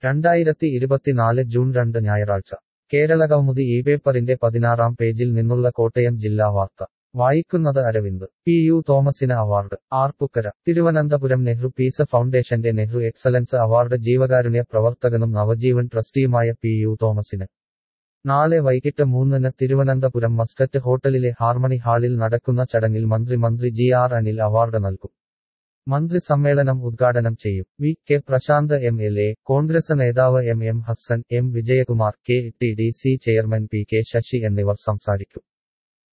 രണ്ടായിരത്തി ഇരുപത്തിനാല് ജൂൺ രണ്ട് ഞായറാഴ്ച കേരളകൗമുദി ഈ പേപ്പറിന്റെ പതിനാറാം പേജിൽ നിന്നുള്ള കോട്ടയം ജില്ലാ വാർത്ത വായിക്കുന്നത് അരവിന്ദ് പി യു തോമസിന് അവാർഡ് ആർപ്പുക്കര തിരുവനന്തപുരം നെഹ്റു പീസ് ഫൗണ്ടേഷന്റെ നെഹ്റു എക്സലൻസ് അവാർഡ് ജീവകാരുണ്യ പ്രവർത്തകനും നവജീവൻ ട്രസ്റ്റിയുമായ പി യു തോമസിന് നാളെ വൈകിട്ട് മൂന്നിന് തിരുവനന്തപുരം മസ്കറ്റ് ഹോട്ടലിലെ ഹാർമണി ഹാളിൽ നടക്കുന്ന ചടങ്ങിൽ മന്ത്രി മന്ത്രി ജി ആർ അനിൽ അവാർഡ് നൽകും മന്ത്രി സമ്മേളനം ഉദ്ഘാടനം ചെയ്യും V K Prasanth M L A Congress നേതാവ് M M Hassan M Vijayakumar K T D C chairman P K Sasi എന്നിവർ സംസാരിക്കും